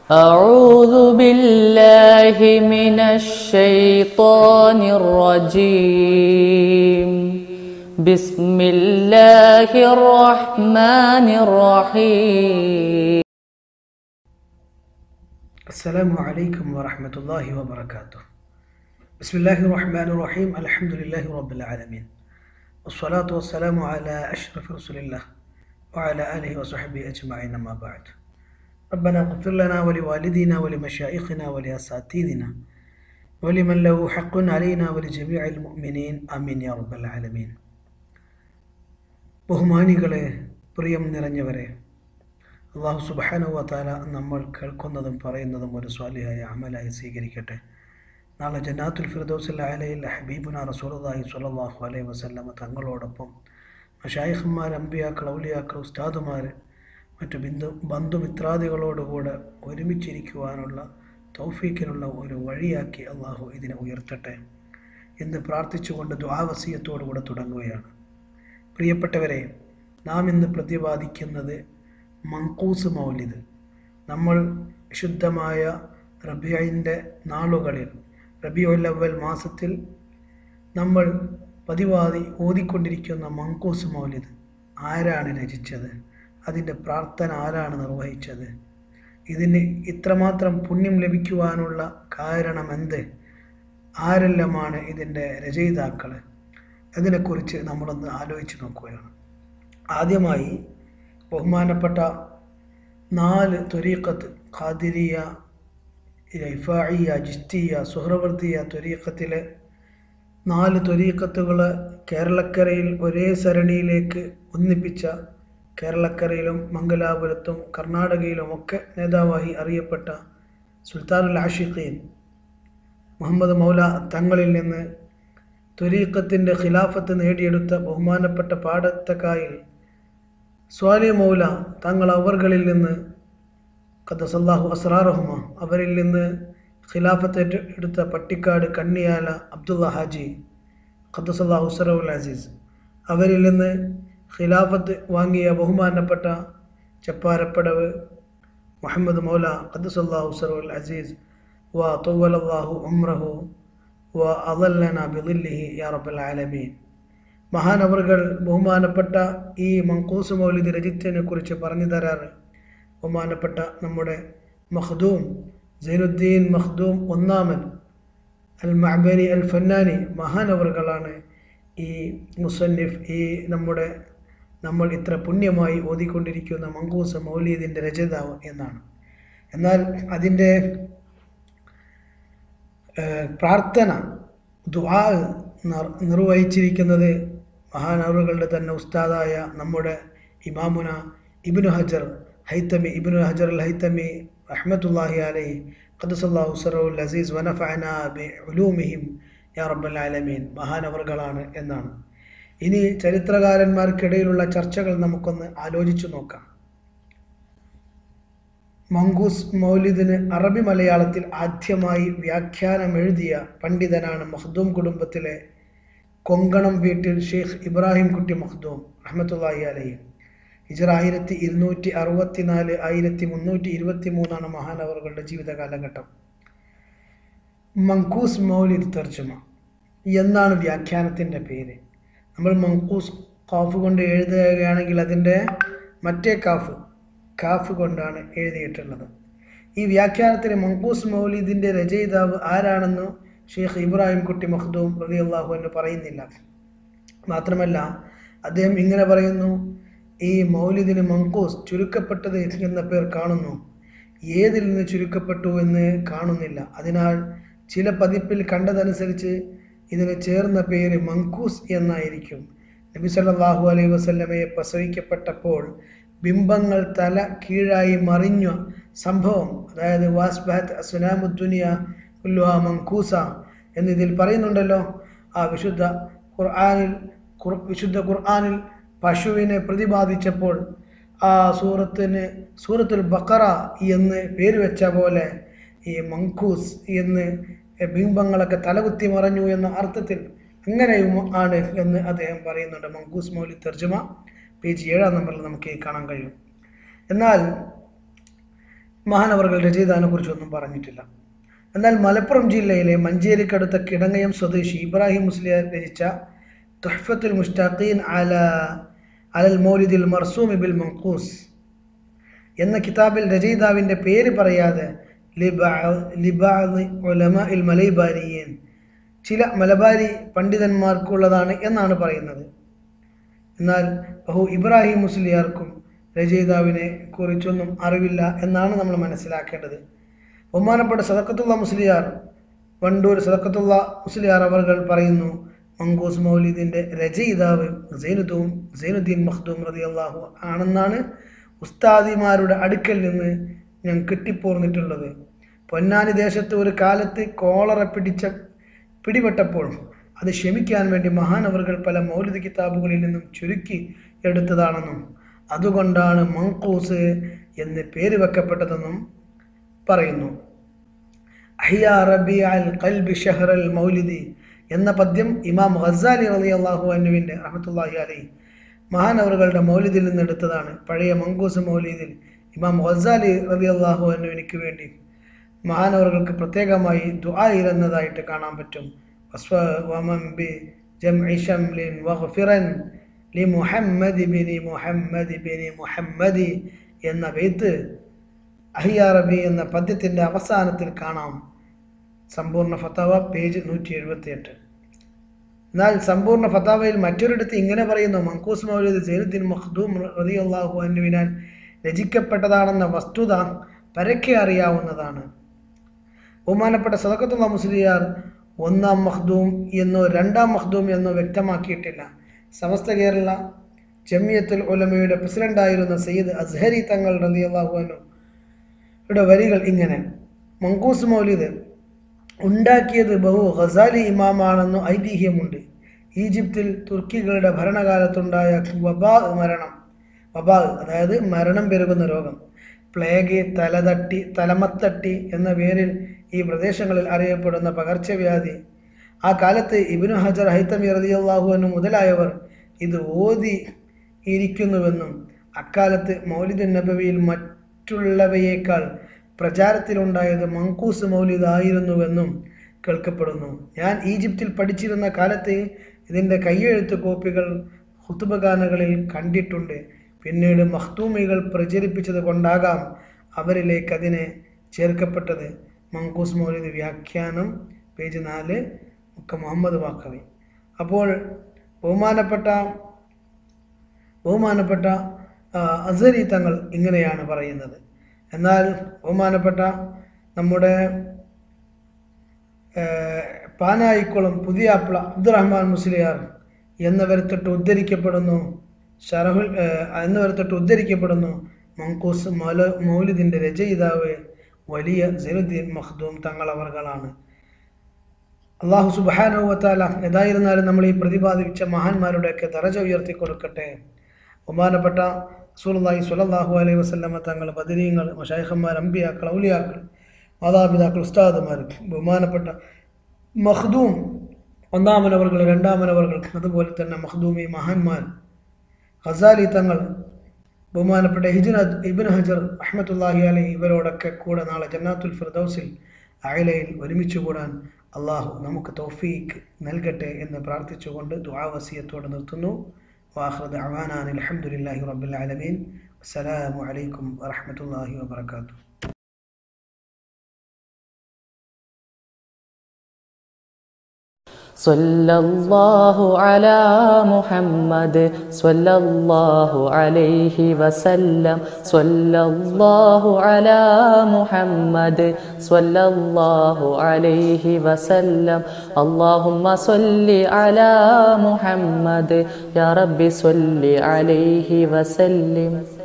أعوذ بالله من الشيطان الرجيم بسم الله الرحمن الرحيم السلام عليكم ورحمة الله وبركاته بسم الله الرحمن الرحيم الحمد لله رب العالمين والصلاة والسلام على أشرف رسول الله وعلى آله وصحبه أجمعين ما بعد ربنا اغفر لنا ولوالدينا ولمشايخنا ولأساتذتنا ولمن له حق علينا ولجميع المؤمنين آمين يا رب العالمين ബഹുമാനികളെ പ്രിയം നിറഞ്ഞവരെ അള്ളാഹു സുബാനുവ താല നമ്മൾ കേൾക്കുന്നതും പറയുന്നതും ഒരു സ്വാലിഹായ അമലായി സ്വീകരിക്കട്ടെ നാളെ ജന്നാത്തുൽ ഫിർദൗസിൽ അലയിൽ ഹബീബുന റസൂലുള്ളാഹി സ്വല്ലല്ലാഹു അലൈഹി വസല്ലമ തങ്ങളോടൊപ്പം മഷായിഖന്മാർ അമ്പിയാക്കൾ ഔലിയാക്കൾ ഉസ്താദുമാർ മറ്റു ബിന്ദു ബന്ധുമിത്രാദികളോടുകൂടെ ഒരുമിച്ചിരിക്കുവാനുള്ള തൗഫീക്കിനുള്ള ഒരു വഴിയാക്കി അള്ളാഹു ഇതിനെ ഉയർത്തട്ടെ എന്ന് പ്രാർത്ഥിച്ചുകൊണ്ട് ദ്വാവസീയത്തോടുകൂടെ തുടങ്ങുകയാണ് പ്രിയപ്പെട്ടവരെ നാം ഇന്ന് പ്രതിപാദിക്കുന്നത് മങ്കൂസ് മൗലിദ് നമ്മൾ ശുദ്ധമായ റബിയൻ്റെ നാളുകളിൽ റബിയുൽ അവൽ മാസത്തിൽ നമ്മൾ പതിവാതി ഓതിക്കൊണ്ടിരിക്കുന്ന മങ്കൂസ് മൗലിദ് ആരാണ് രചിച്ചത് അതിൻ്റെ പ്രാർത്ഥന ആരാണ് നിർവഹിച്ചത് ഇതിന് ഇത്രമാത്രം പുണ്യം ലഭിക്കുവാനുള്ള കാരണം എന്ത് ആരെല്ലാമാണ് ഇതിൻ്റെ രചയിതാക്കൾ അതിനെക്കുറിച്ച് നമ്മളൊന്ന് ആലോചിച്ച് നോക്കുകയാണ് ആദ്യമായി ബഹുമാനപ്പെട്ട നാല് ത്വരീഖത്ത് ഖാദിരിയ ഇഫായിയ ജിസ്തിയ സുഹ്രവർദിയ ത്വരീഖത്തിലെ നാല് ത്വരീഖത്തുകൾ കേരളക്കരയിൽ ഒരേ സരണിയിലേക്ക് ഒന്നിപ്പിച്ച കേരളക്കരയിലും മംഗലാപുരത്തും കർണാടകയിലുമൊക്കെ നേതാവായി അറിയപ്പെട്ട സുൽത്താനുൽ ആഷിഖീൻ മുഹമ്മദ് മൗല തങ്ങളിൽ നിന്ന് ത്വരീഖത്തിൻ്റെ ഖിലാഫത്ത് നേടിയെടുത്ത ബഹുമാനപ്പെട്ട പാടത്തക്കായിൽ സ്വാലി മൗല തങ്ങൾ അവർകളിൽ നിന്ന് ഖദ്സല്ലാഹു അസ്രാറഹുമ അവരിൽ നിന്ന് ഖിലാഫത്ത് എടുത്ത പട്ടിക്കാട് കണ്ണിയാല അബ്ദുള്ള ഹാജി ഖദ്സല്ലാഹു സറവുൽ അസീസ് അവരിൽ നിന്ന് ഖിലാഫത്ത് വാങ്ങിയ ബഹുമാനപ്പെട്ട ചപ്പാരപ്പടവ് മുഹമ്മദ് മൗല ഖദ്സല്ലാഹു സറവുൽ അസീസ് വ തൊവ്വലല്ലാഹു ഉംറഹു വ അദല്ലന ബിദില്ലിഹി യാ റബ്ബൽ ആലമീൻ മഹാനവറുകൾ ബഹുമാനപ്പെട്ട ഈ മങ്കൂസ് മൗലിദ് രചിച്ചതിനെ കുറിച്ച് പറഞ്ഞു തരാറ് ബഹുമാനപ്പെട്ട നമ്മുടെ മഖ്ദൂം സൈനുദ്ദീൻ മഖ്ദൂം ഒന്നാമൻ അൽ മഅബരി അൽ ഫന്നാനി മഹാനവറുകളാണ് ഈ മുസന്നിഫ് ഈ നമ്മുടെ നമ്മൾ ഇത്ര പുണ്യമായി ഓതിക്കൊണ്ടിരിക്കുന്ന മങ്കൂസ് മൗലീദിൻ്റെ രചയിതാവ് എന്നാണ് എന്നാൽ അതിൻ്റെ പ്രാർത്ഥന ദുആ നിർവഹിച്ചിരിക്കുന്നത് മഹാനവറുകളുടെ തന്നെ ഉസ്താദായ നമ്മുടെ ഇമാമുന ഇബിനു ഹജർ ഹൈത്തമി ഇബിനു ഹജർ അൽ ഹൈത്തമി റഹ്മത്തുല്ലാഹി അലൈ ഖദ്സല്ലാഹു സറവുൽ അസീസ് വനഫഅന ബി ഉലൂമിഹിം യാ റബ്ബൽ ആലമീൻ മഹാനവറുകളാണ് എന്നാണ് ഇനി ചരിത്രകാരന്മാർക്കിടയിലുള്ള ചർച്ചകൾ നമുക്കൊന്ന് ആലോചിച്ചു നോക്കാം മങ്കൂസ് മൗലിദിന് അറബി മലയാളത്തിൽ ആദ്യമായി വ്യാഖ്യാനം എഴുതിയ പണ്ഡിതനാണ് മഖ്ദൂം കുടുംബത്തിലെ കൊങ്കണം വീട്ടിൽ ഷെയ്ഖ് ഇബ്രാഹിം കുട്ടി മഖ്ദൂം റഹ്മത്തുള്ളാഹി അലൈഹി ഹിജറ ആയിരത്തി ഇരുന്നൂറ്റി അറുപത്തിനാല് ആയിരത്തി മുന്നൂറ്റി ഇരുപത്തി മൂന്നാണ് മഹാനവറുകളുടെ ജീവിത കാലഘട്ടം മങ്കൂസ് മൗലിദ് തർജ്ജമ എന്നാണ് വ്യാഖ്യാനത്തിൻ്റെ പേര് നമ്മൾ മങ്കൂസ് കാഫ് കൊണ്ട് എഴുതുകയാണെങ്കിൽ അതിൻ്റെ മറ്റേ കാഫ് കാഫ് കൊണ്ടാണ് എഴുതിയിട്ടുള്ളത് ഈ വ്യാഖ്യാനത്തിന് മങ്കൂസ് മൗലിദിൻ്റെ രചയിതാവ് ആരാണെന്ന് ഷെയ്ഖ് ഇബ്രാഹിം കുട്ടി മഖ്ദൂം റലി അള്ളാഹു എന്ന് പറയുന്നില്ല മാത്രമല്ല അദ്ദേഹം ഇങ്ങനെ പറയുന്നു ഈ മൗലിദിന് മങ്കൂസ് ചുരുക്കപ്പെട്ടത് എന്ന പേർ കാണുന്നു ഏതിൽ നിന്ന് ചുരുക്കപ്പെട്ടു എന്ന് കാണുന്നില്ല അതിനാൽ ചില പതിപ്പിൽ കണ്ടതനുസരിച്ച് ഇതിന് ചേർന്ന പേര് മങ്കൂസ് എന്നായിരിക്കും നബി സല്ലല്ലാഹു അലൈഹി വസല്ലമയെ പ്രസവിക്കപ്പെട്ടപ്പോൾ ബിംബങ്ങൾ തല കീഴായി മറിഞ്ഞ സംഭവം അതായത് വാസ്ബാത്ത് അസുനാമുദ്ദുനിയ ഉല്ലുഹ മങ്കൂസ എന്നിതിൽ പറയുന്നുണ്ടല്ലോ ആ വിശുദ്ധ ഖുർആാനിൽ വിശുദ്ധ ഖുർആാനിൽ പശുവിനെ പ്രതിപാദിച്ചപ്പോൾ ആ സൂറത്തിന് സൂറത്തുൽ ബക്കറ എന്ന് പേര് വെച്ച പോലെ ഈ മങ്കൂസ് എന്ന് ബിംബങ്ങളൊക്കെ തലകുത്തി മറഞ്ഞു എന്ന അർത്ഥത്തിൽ അങ്ങനെയും ആണ് എന്ന് അദ്ദേഹം പറയുന്നുണ്ട് മങ്കൂസ് മൗലി തർജ്ജമ പേജ് ഏഴാം നമ്പറിൽ നമുക്ക് കാണാൻ കഴിയും എന്നാൽ മഹാനവറുകൾ രചയിതാവിനെ കുറിച്ചൊന്നും പറഞ്ഞിട്ടില്ല എന്നാൽ മലപ്പുറം ജില്ലയിലെ മഞ്ചേരിക്കടുത്ത കിടങ്ങയം സ്വദേശി ഇബ്രാഹിം മുസ്ലിയാർ രചിച്ച തുഹ്ഫത്തുൽ മുഷ്താഖീൻ അല അലൽ മൗലിദിൽ മർസൂമി ബിൽ മങ്കൂസ് എന്ന കിതാബിൽ രചയിതാവിൻ്റെ പേര് പറയാതെ ലിബാഇൽ മലൈബാരിയൻ ചില മലബാരി പണ്ഡിതന്മാർക്കുള്ളതാണ് എന്നാണ് പറയുന്നത് എന്നാൽ ബഹു ഇബ്രാഹിം മുസ്ലിയാർക്കും രചയിതാവിനെ കുറിച്ചൊന്നും അറിവില്ല എന്നാണ് നമ്മൾ മനസ്സിലാക്കേണ്ടത് ബഹുമാനപ്പെട്ട സദക്കത്തുള്ള മുസ്ലിയാർ വണ്ടൂർ സദക്കത്തുള്ള മുസ്ലിയാർ അവർ പറയുന്നു മങ്കൂസ് മൗലിദിൻ്റെ രചയിതാവ് സൈനുദ്ദീൻ സൈനുദ്ദീൻ മഖ്ദൂം റതി അള്ളാഹു ആണെന്നാണ് ഉസ്താദിമാരുടെ അടുക്കൽ നിന്ന് ഞാൻ കിട്ടിപ്പോർന്നിട്ടുള്ളത് പൊന്നാനി ദേശത്ത് ഒരു കാലത്ത് കോളറ പിടിച്ച പിടിപെട്ടപ്പോൾ അത് ക്ഷമിക്കാൻ വേണ്ടി മഹാനവറുകൾ പല മൗലിക കിതാബുകളിൽ നിന്നും ചുരുക്കി എടുത്തതാണെന്നും അതുകൊണ്ടാണ് മങ്കൂസ് എന്ന് പേര് വെക്കപ്പെട്ടതെന്നും പറയുന്നു അഹിയ റബി അൽ കൽബി ഷഹറൽ മൗലിദി എന്ന പദ്യം ഇമാം ഖസാലി റലി അള്ളാഹു അനുവിൻ്റെ റഹമത്തുല്ലാഹി അലി മഹാനവറുകളുടെ മൗലിദിൽ നിന്ന് എടുത്തതാണ് പഴയ മങ്കൂസ് മൗലിദിൽ ഇമാം ഖസാലി റലി അള്ളാഹു അനുവിനിക്ക് വേണ്ടി മഹാനവറുകൾക്ക് പ്രത്യേകമായി ദുആ ഇരുന്നതായിട്ട് കാണാൻ പറ്റും ലി മുഹമ്മദ് ബിനി മുഹമ്മദ് ബിനി മുഹമ്മദി എന്ന ബെയ്ത്ത് അഹിയ റബി എന്ന പദ്യത്തിൻ്റെ അവസാനത്തിൽ കാണാം സമ്പൂർണ്ണ ഫത്താവ പേജ് നൂറ്റി എഴുപത്തി എട്ട് എന്നാൽ സമ്പൂർണ്ണ ഫത്താവയിൽ മറ്റൊരിടത്ത് ഇങ്ങനെ പറയുന്നു മങ്കൂസ് മൗലൂദ് സൈനുദ്ദീൻ മഖ്ദൂം റതി അള്ളാഹു അനുവിനാൽ രചിക്കപ്പെട്ടതാണെന്ന വസ്തുത പരക്കെ അറിയാവുന്നതാണ് ബഹുമാനപ്പെട്ട സദക്കത്തുള്ള മുസ്ലിയാർ ഒന്നാം മഖ്ദൂം എന്നോ രണ്ടാം മഖ്ദൂം എന്നോ വ്യക്തമാക്കിയിട്ടില്ല സമസ്ത കേരള ജമിയത്തുൽ ഉലമയുടെ പ്രസിഡന്റായിരുന്ന സയ്യിദ് അസ്ഹരി തങ്ങൾ റതി അള്ളാഹുവിനു യുടെ വരികൾ ഇങ്ങനെ മങ്കൂസ് മൗലിദ് ഉണ്ടാക്കിയത് ബഹു ഖസാലി ഇമാമാണെന്നു ഐതിഹ്യമുണ്ട് ഈജിപ്തിൽ തുർക്കികളുടെ ഭരണകാലത്തുണ്ടായ വബാ മരണം വബാ അതായത് മരണം പെരുകുന്ന രോഗം പ്ലേഗ് തലതട്ടി തലമത്തട്ടി എന്ന പേരിൽ ഈ പ്രദേശങ്ങളിൽ അറിയപ്പെടുന്ന പകർച്ചവ്യാധി ആ കാലത്ത് ഇബിനു ഹജർ ഹൈത്തമി റതിയല്ലാഹുവിനു മുതലായവർ ഇത് ഓതി ഇരിക്കുന്നുവെന്നും അക്കാലത്ത് മൗലിദ് നബവിയിൽ മറ്റുള്ളവയേക്കാൾ പ്രചാരത്തിലുണ്ടായത് മങ്കൂസ് മൗലിദ് ആയിരുന്നുവെന്നും കേൾക്കപ്പെടുന്നു ഞാൻ ഈജിപ്തിൽ പഠിച്ചിരുന്ന കാലത്ത് ഇതിൻ്റെ കയ്യെഴുത്ത് കോപ്പികൾ ഹുത്തുബഗാനകളിൽ കണ്ടിട്ടുണ്ട് പിന്നീട് മഖ്തൂമികൾ പ്രചരിപ്പിച്ചത് കൊണ്ടാകാം അവരിലേക്ക് അതിനെ ചേർക്കപ്പെട്ടത് മങ്കൂസ് മൗലിദ് വ്യാഖ്യാനം പേജ് നാല് മുക്ക മുഹമ്മദ് വാക്കവി അപ്പോൾ ബഹുമാനപ്പെട്ട ബഹുമാനപ്പെട്ട അസരി തങ്ങൾ ഇങ്ങനെയാണ് പറയുന്നത് എന്നാൽ ബഹുമാനപ്പെട്ട നമ്മുടെ പാനായിക്കുളം പുതിയാപ്പിള അബ്ദുറഹ്മാൻ മുസ്ലിയാർ എന്നിവരെ തൊട്ട് ഉദ്ധരിക്കപ്പെടുന്നു ഷറഹുൽ എന്നിവരെ തൊട്ട് ഉദ്ധരിക്കപ്പെടുന്നു മങ്കൂസ് മൗല മൗലിദിൻ്റെ രചയിതാവ് വലിയ സൈനുദ്ദീൻ മഖ്ദൂം തങ്ങളവർകളാണ് അള്ളാഹു സുബാനുവത്താല ഏതായിരുന്നാലും നമ്മൾ ഈ പ്രതിപാദിച്ച മഹാന്മാരുടെയൊക്കെ ദറജ ഉയർത്തി കൊടുക്കട്ടെ ബഹുമാനപ്പെട്ട സൂലി സുലല്ലാഹു അലൈഹി വസ്ലമ തങ്ങൾ ബദരീങ്ങൾ മഷായഖന്മാർ അമ്പിയാക്കൾ ഔലിയാക്കൾ മാതാപിതാക്കൾ ഉസ്താദുമാർ ബഹുമാനപ്പെട്ട മഖ്ദൂം ഒന്നാമനവർകൾ രണ്ടാമനവർകൾ അതുപോലെ തന്നെ മഖ്ദൂമി മഹാന്മാർ ഹസാലി തങ്ങൾ ബഹുമാനപ്പെട്ട ഹിജുന ഇബിൻ ഹജർ അഹമ്മത്തുല്ലാഹി അലി ഇവരോടൊക്കെ കൂടെ നാളെ ജന്നാത്തുൽ ഫിർദൌസിൽ അയലയിൽ ഒരുമിച്ച് കൂടാൻ അള്ളാഹു നമുക്ക് തൗഫീക്ക് നൽകട്ടെ എന്ന് പ്രാർത്ഥിച്ചുകൊണ്ട് ദുആവസിയത്തോടെ നിർത്തുന്നു واخر دعوانا ان الحمد لله رب العالمين والسلام عليكم ورحمه الله وبركاته صلى الله على محمد صلى الله عليه وسلم صلى الله على محمد صلى الله عليه وسلم اللهم صل على محمد يا رب صل عليه وسلم